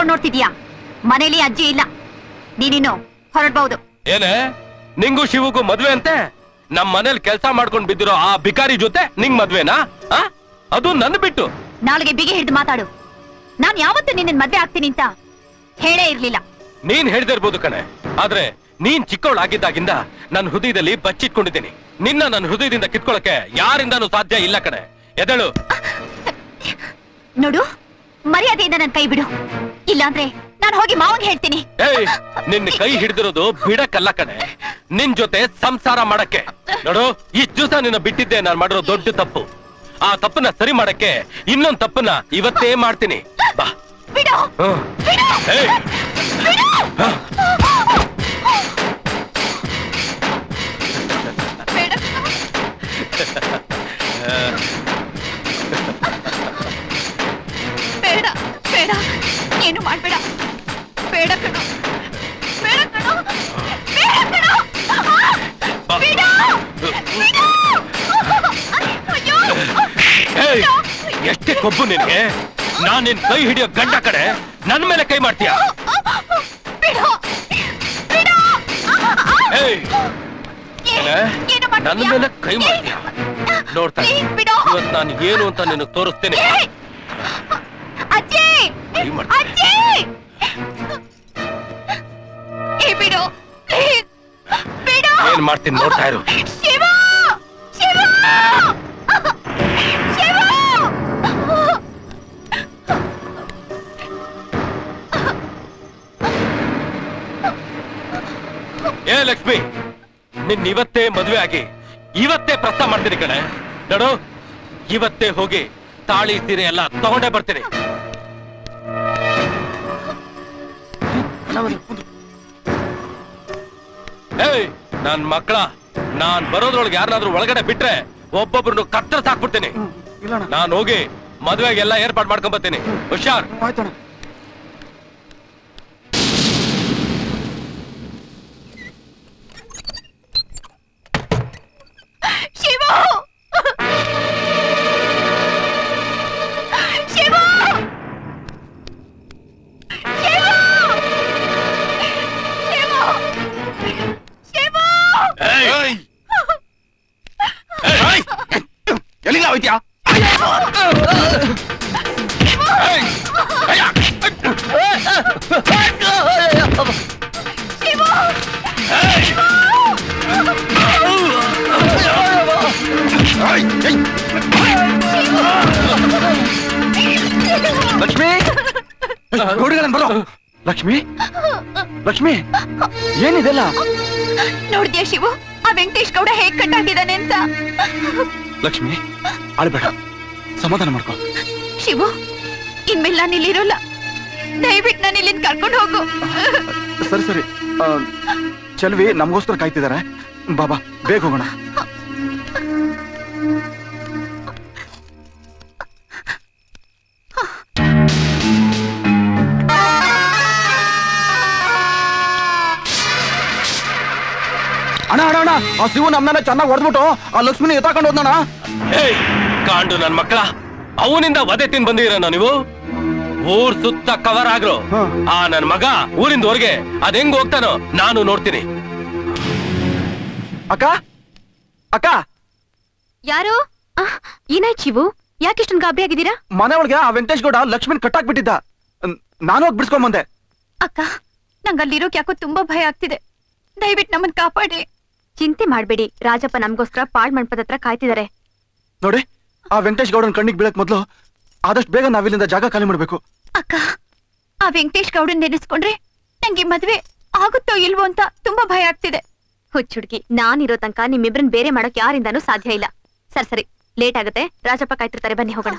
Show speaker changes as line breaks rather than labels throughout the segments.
ನಿಂತ್ಕೊಂಡ್ ನೋಡ್ತಿದ್ಯಾ ಮನೇಲಿ ಅಜ್ಜಿ ಇಲ್ಲ ನೀನಿನ್ನು ಹೊರಡ್ಬಹುದು
ಏನೇ ನಿಂಗೂ ಶಿವಗೂ ಮದ್ವೆ ಅಂತೆ ನಮ್ ಮನೇಲಿ ಕೆಲಸ ಮಾಡ್ಕೊಂಡ್ ಬಿದ್ದಿರೋ ಆ ಬಿಕಾರಿ ಜೊತೆ ನಿಂಗ್ ಮದ್ವೆನಾ ಆ? ಅದು ನನ್ನ ಬಿಟ್ಟು
ನಾಳೆಗೆ ಬಿಗಿ ಹಿಡಿದು ಮಾತಾಡು ನಾನ್ ಯಾವತ್ತೂ ನಿನ್ನ ಮದ್ವೆ ಆಗ್ತೀನಿ ಅಂತ ಹೇಳೇ ಇರ್ಲಿಲ್ಲ
ನೀನ್ ಹೇಳ್ದಿರ್ಬೋದು ಕಣೆ ಆದ್ರೆ ನೀನ್ ಚಿಕ್ಕವಳಾಗಿದ್ದಾಗಿಂದ ನನ್ನ ಹೃದಯದಲ್ಲಿ ಬಚ್ಚಿಟ್ಕೊಂಡಿದ್ದೀನಿ ನಿನ್ನ ನನ್ನ ಹೃದಯದಿಂದ ಕಿತ್ಕೊಳ್ಳಕ್ಕೆ ಯಾರಿಂದಾನು ಸಾಧ್ಯ ಇಲ್ಲ ಕಣೆ ಎದಳು
ನೋಡು ಮರ್ಯಾದೆಯಿಂದ ನನ್ ಕೈ ಬಿಡು ಇಲ್ಲಾಂದ್ರೆ ನಾನು ಹೋಗಿ ಮಾವಂಗ್ ಹೇಳ್ತೀನಿ
ಏಯ್ ನಿನ್ನ ಕೈ ಹಿಡಿದಿರೋದು ಬಿಡಕ್ಕಲ್ಲ ಕಣೆ ನಿನ್ ಜೊತೆ ಸಂಸಾರ ಮಾಡಕ್ಕೆ ನೋಡು ಇಷ್ಟು ದಿವಸ ನಿನ್ನ ಬಿಟ್ಟಿದ್ದೆ ನಾನ್ ಮಾಡಿರೋ ದೊಡ್ಡ ತಪ್ಪು ಆ ತಪ್ಪನ್ನ ಸರಿ ಮಾಡಕ್ಕೆ ಇನ್ನೊಂದ್ ತಪ್ಪನ್ನ ಇವತ್ತೇ ಮಾಡ್ತೀನಿ ಬಾ
ಬಿಡು
ಹ್ಮ್.
ಬಿಡು
ಏಯ್
ಬಿಡು ಬೇಡ ಬೇಡ ಬೇಡ ಏನು ಮಾಡ್ಬೇಡ ಬೇಡ ಕಣೋ ಬೇಡ ಕಣೋ ಬೇಡ ಕಣೋ ಆ! ಬಿಡು ಬಿಡು ಅಯ್ಯೋ
ಏಯ್ ಎಷ್ಟೇ ಕೊಬ್ಬು ನಿನ್ಗೆ ನಾನ್ ನಿನ್ ಕೈ ಹಿಡಿಯೋ ಗಂಡ ಕಡೆ ನನ್ ಮೇಲೆ ಕೈ ಮಾಡ್ತೀಯ
ಬಿಡು ಬಿಡು
ಏಯ್
ಏ- ಏನು
ನನ್ನ
ಮಾಡ್ತಿದ್ಯಾ?
ಮೇಲೆ ಕೈ ಮಾಡ್ತೀಯ ನೋಡ್ತಾ ಇರು.
Please ಬಿಡು.
ಇವತ್ ನಾನು ಏನು ಅಂತ ನಿನಗೆ ತೋರಿಸ್ತೇನೆ
ಏ! ಅಜ್ಜಿ
ಕೈ ಮಾಡ್ತೀನಿ.
ಅಜ್ಜಿ ಏ ಬಿಡು Please. ಬಿಡು
ಏನ್ ಮಾಡ್ತೀನಿ ನೋಡ್ತಾ ಇರು
ಶಿವ ಶಿವ ಶಿವ
ಏ ಲಕ್ಷ್ಮಿ ನಿನ್ ಇವತ್ತೇ ಮದ್ವೆ ಆಗಿ ಇವತ್ತೇ ಪ್ರಸ್ತಾವ ಮಾಡ್ತೀನಿ ಕಣೆ ನೋಡು ಇವತ್ತೇ ಹೋಗಿ ತಾಳಿ ಸೀರೆ ಎಲ್ಲ ತಗೊಂಡೇ ಬರ್ತೀನಿ ಏಯ್ ನನ್ ಮಕ್ಕಳ ನಾನ್ ಬರೋದ್ರೊಳಗೆ ಯಾರನ್ನಾದ್ರೂ ಒಳಗಡೆ ಬಿಟ್ರೆ ಒಬ್ಬೊಬ್ರನ್ನು ಕತ್ತರಿಸ್ ಹಾಕ್ಬಿಡ್ತೀನಿ
ಇಲ್ಲಣ್ಣ
ನಾನ್ ಹೋಗಿ ಮದ್ವೆಗೆಲ್ಲ ಏರ್ಪಾಡ್ ಮಾಡ್ಕೊಂಡ್ ಬರ್ತೀನಿ ಹುಷಾರ್
ಆಯ್ತಣ್ಣ
ಶಿವ ಶಿವ ಶಿವ ಶಿವ ಶಿವ
ಏಯ್!
ಎಲ್ಲಿಗೆ ಹೋಯ್ತ್ಯಾ
ಶಿವ
ಲಕ್ಷ್ಮಿ ನೋಡಿಗಳನ್ ಬರೋ ಲಕ್ಷ್ಮಿ ಲಕ್ಷ್ಮಿ ಏನಿದೆಲ್ಲ
ನೋಡ್ದ್ಯಾ ಶಿವು ಆ ವೆಂಕಟೇಶ್ ಗೌಡ ಹೇಗ್ ಕಟ್ಟಾಗಿದ್ದಾನೆ ಅಂತ
ಲಕ್ಷ್ಮಿ ಅಳ್ಬೇಡ ಸಮಾಧಾನ ಮಾಡ್ಕೊ
ಶಿವು ಇನ್ಮೇಲೆ ನಾನು ಇಲ್ಲಿರೋಲ್ಲ ದಯವಿಟ್ಟು ನಾನು ಇಲ್ಲಿಂದ ಕರ್ಕೊಂಡು ಹೋಗು
ಸರಿ ಸರಿ ಆ, ಚೆಲ್ವಿ ನಮಗೋಸ್ಕರ ಕಾಯ್ತಿದ್ದಾರೆ ಬಾಬಾ ಬೇಗ ಹೋಗೋಣ ಅಣ್ಣ ಅಣ್ಣ ಅಣ್ಣ ಆ ಶಿವು ನಮ್ಮನ್ನ ಚೆನ್ನಾಗಿ ಹೊಡೆದ್ಬಿಟ್ಟು ಆ ಲಕ್ಷ್ಮಿನ ಎತ್ತಾಕೊಂಡು ಹೋದ್ನಣ್ಣ
ಏಯ್ ಕಾಂಡು ನನ್ ಮಕ್ಕಳ ಅವನಿಂದ ವಧೆ ತಿನ್ ಬಂದಿರ ನೀವು ಊರ್ ಸುತ್ತ ಕವರ್ ಆಗ್ರು
ಹಾ.
ಆ ನನ್ ಮಗ ಊರಿಂದ ಹೊರಗೆ ಅದ್ ಹೆಂಗ್ ಹೋಗ್ತಾನೋ ನಾನು ನೋಡ್ತೀನಿ
ಅಕ್ಕ ಅಕ್ಕ
ಯಾರು ಏನಾಯ್ತು ಶಿವು ಯಾಕೆ ಇಷ್ಟೊಂದು ಗಾಬರಿ ಆಗಿದ್ದೀರಾ
ಮನೆ ಒಳಗೆ ಆ ವೆಂಕಟೇಶ್ ಗೌಡ ಲಕ್ಷ್ಮಿನ ಕಟ್ಟಾಕ್ಬಿಟ್ಟಿದ್ದ ನ್- ನಾನು ಹೋಗಿ ಬಿಡ್ಸ್ಕೊಂಡ್ ಬಂದೆ
ಅಕ್ಕ ನಂಗೆ ಅಲ್ಲಿರೋಕ್ ಯಾಕೋ ತುಂಬಾ ಭಯ ಆಗ್ತಿದೆ ದಯವಿಟ್ಟು ನಮ್ಮನ್ ಕಾಪಾಡಿ ಚಿಂತೆ ಮಾಡ್ಬೇಡಿ ರಾಜಪ್ಪ ನಮಗೋಸ್ಕರ ಪಾಳ್ ಮಂಟಪದ ಹತ್ರ ಕಾಯ್ತಿದ್ದಾರೆ
ನೋಡಿ ಆ ವೆಂಕಟೇಶ್ ಗೌಡನ ಕಣ್ಣಿಗೆ ಬೀಳಕ್ ಮೊದ್ಲು ಆದಷ್ಟು ಬೇಗ ನಾವಿಲ್ಲಿಂದ ಜಾಗ ಖಾಲಿ ಮಾಡ್ಬೇಕು
ಅಕ್ಕ ಆ ವೆಂಕಟೇಶ್ ಗೌಡನ್ ನೆನೆಸ್ಕೊಂಡ್ರೆ ನಂಗೆ ಮದ್ವೆ ಆಗುತ್ತೋ ಇಲ್ವೋ ಅಂತ ತುಂಬಾ ಭಯ ಆಗ್ತಿದೆ ಹುಚ್ಚುಡ್ಗಿ ನಾನಿರೋ ತನಕ ನಿಮ್ಮಿಬ್ರನ್ ಬೇರೆ ಮಾಡಕ್ ಯಾರಿಂದಾನೂ ಸಾಧ್ಯ ಇಲ್ಲ ಸರಿ ಸರಿ ಲೇಟ್ ಆಗುತ್ತೆ ರಾಜಪ್ಪ ಕಾಯ್ತಿರ್ತಾರೆ ಬನ್ನಿ ಹೋಗೋಣ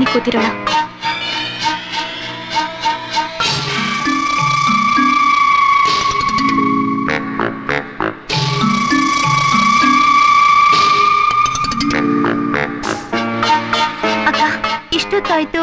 ಕೂತಿರೋಣ ಅಕ್ಕ ಇಷ್ಟೊತ್ತಾಯ್ತು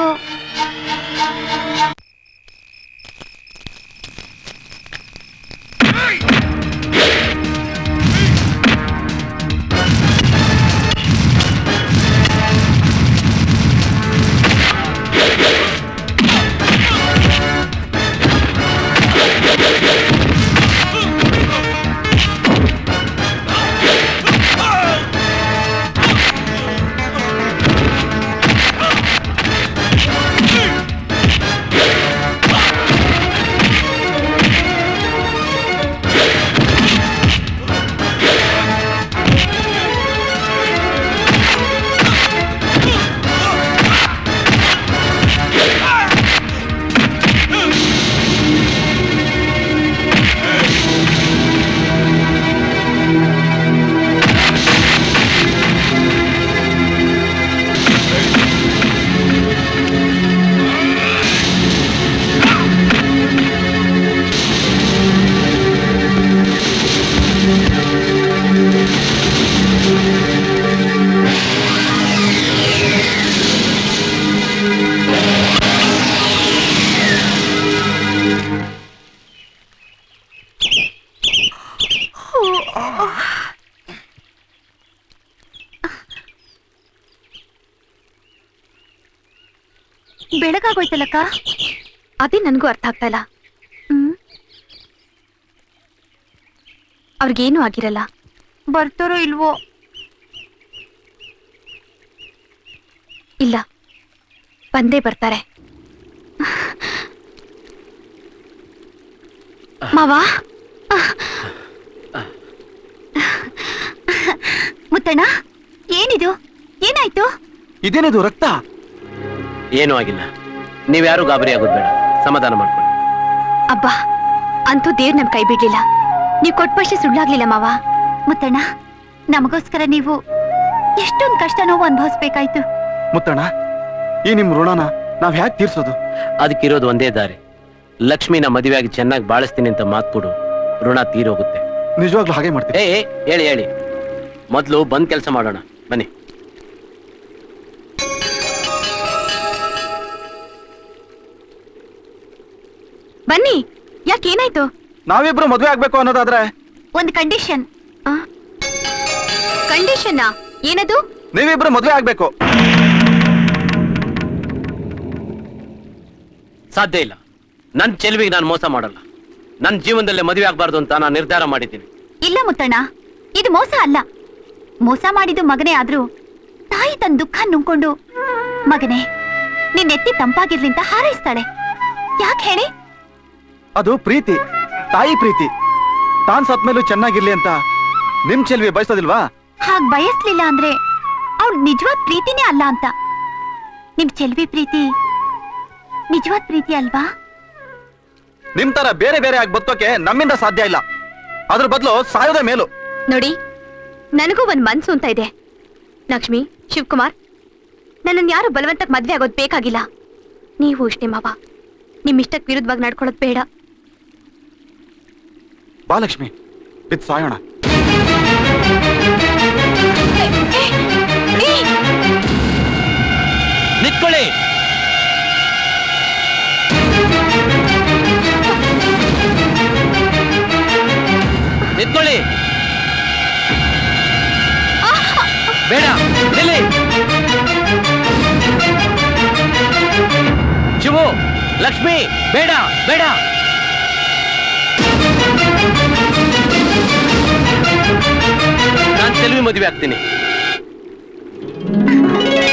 ಬೆಳಗಾಗೋಯ್ತಲ್ಲಕ್ಕ ಅದೇ ನನಗೂ ಅರ್ಥ ಆಗ್ತಾ ಇಲ್ಲ ಹ್ಮ್ ಅವ್ರಿಗೇನು ಆಗಿರಲ್ಲ ಬರ್ತಾರೋ ಇಲ್ವೋ ಇಲ್ಲ ಬಂದೇ ಬರ್ತಾರೆ ಮಾವ ಮುತ್ತಣ್ಣ ಏನಿದು ಏನಾಯ್ತು
ಇದೇನಿದು ರಕ್ತ
ಏನೂ ಆಗಿಲ್ಲ ನೀವ್ಯಾರು ಗಾಬರಿ ಆಗೋದು ಬೇಡ ಸಮಾಧಾನ ಮಾಡ್ಕೊಳ್ಳಿ
ಅಬ್ಬಾ ಅಂತೂ ದೇವ್ರ ನಮ್ ಕೈ ಬಿಡ್ಲಿಲ್ಲ ನೀವ್ ಕೊಟ್ಪಷ್ಟೇ ಸುಳ್ಳಾಗ್ಲಿಲ್ಲ ಮಾವ ಮುತ್ತಣ್ಣ ನಮಗೋಸ್ಕರ ನೀವು ಎಷ್ಟೊಂದ್ ಕಷ್ಟ ನೋವು ಅನುಭವಿಸ್ಬೇಕಾಯ್ತು
ಮುತ್ತಣ್ಣ ಈ ನಿಮ್ ಋಣನ ನಾವ್ ಹ್ಯಾಕ್ ತೀರ್ಸೋದು
ಅದಕ್ಕಿರೋದು ಒಂದೇ ದಾರಿ ಲಕ್ಷ್ಮಿನ ಮದುವೆಯಾಗಿ ಚೆನ್ನಾಗಿ ಬಾಳಿಸ್ತೀನಿ ಅಂತ ಮಾತು ಕೊಡು ಋಣ ತೀರೋಗುತ್ತೆ
ನಿಜವಾಗ್ಲೂ ಹಾಗೆ ಮಾಡ್ತೀವಿ
ಏ ಏ, ಹೇಳಿ ಹೇಳಿ ಮೊದಲು ಬಂದ್ ಕೆಲಸ ಮಾಡೋಣ ಬನ್ನಿ
ಬನ್ನಿ ಯಾಕೆ ಏನಾಯ್ತು
ನಾವಿಬ್ರು ಮದ್ವೆ ಆಗ್ಬೇಕು ಅನ್ನೋದಾದ್ರೆ
ಒಂದ್ ಕಂಡೀಷನ್ ಕಂಡೀಷನ್ ಏನದು
ನೀವಿಬ್ರು ಮದ್ವೆ ಆಗ್ಬೇಕು
ಸಾಧ್ಯ ಇಲ್ಲ ನನ್ ಚೆಲುವಿಗೆ ನಾನು ಮೋಸ ಮಾಡಲ್ಲ ನನ್ನ ಜೀವನದಲ್ಲೇ ಮದುವೆ ಆಗ್ಬಾರ್ದು ಅಂತ ನಾನು ನಿರ್ಧಾರ ಮಾಡಿದ್ದೀನಿ
ಇಲ್ಲ ಮುತ್ತಣ್ಣ ಇದು ಮೋಸ ಅಲ್ಲ ಮೋಸ ಮಾಡಿದ್ದು ಮಗನೇ ಆದ್ರೂ ತಾಯಿ ತನ್ನ ದುಃಖ ನುಂಗ್ಕೊಂಡು ಮಗನೇ ನಿನ್ನೆತ್ತಿ ತಂಪಾಗಿರ್ಲಿ ಅಂತ ಹಾರೈಸ್ತಾಳೆ ಯಾಕೆ ಹೇಳಿ
ಅದು ಪ್ರೀತಿ ತಾಯಿ ಪ್ರೀತಿ ತಾನ್ ಸತ್ಮೇಲೂ ಚೆನ್ನಾಗಿರ್ಲಿ ಅಂತ ನಿಮ್ ಚೆಲ್ವಿ ಬಯಸೋದಿಲ್ವಾ
ಹಾಗ್ ಬಯಸ್ಲಿಲ್ಲ ಅಂದ್ರೆ ಅವ್ಳ್ ನಿಜವಾದ ಪ್ರೀತಿನೇ ಅಲ್ಲ ಅಂತ ನಿಮ್ ಚೆಲ್ವಿ ಪ್ರೀತಿ ನಿಜವಾದ ಪ್ರೀತಿ ಅಲ್ವಾ
ನಿಮ್ ತರ ಬೇರೆ ಬೇರೆ ಆಗಿ ಬದುಕೋಕೆ ನಮ್ಮಿಂದ ಸಾಧ್ಯ ಇಲ್ಲ ಅದ್ರ ಬದಲು ಸಾಯೋದೇ ಮೇಲು
ನೋಡಿ ನನಗೂ ಒಂದ್ ಮನ್ಸು ಅಂತ ಇದೆ ಲಕ್ಷ್ಮಿ ಶಿವಕುಮಾರ್ ನನ್ನನ್ನು ಯಾರು ಬಲವಂತಕ್ಕೆ ಮದ್ವೆ ಆಗೋದು ಬೇಕಾಗಿಲ್ಲ ನೀವು ಅಷ್ಟೇ ಮಾವ ನಿಮ್ ಇಷ್ಟಕ್ಕೆ ವಿರುದ್ಧವಾಗಿ ನಡ್ಕೊಳ್ಳೋದು ಬೇಡ
ಬಾ ಲಕ್ಷ್ಮಿ ಬಿತ್ ಸಾಯೋಣ
ನಿಂತ್ಕೊಳ್ಳಿ ನಿಂತ್ಕೊಳ್ಳಿ ಬೇಡ ನಿಲ್ಲಿ ಶಿವು ಲಕ್ಷ್ಮಿ ಬೇಡ ಬೇಡ ನಾನ್ ಚೆಲುವಿ ಮದುವೆ ಆಗ್ತೀನಿ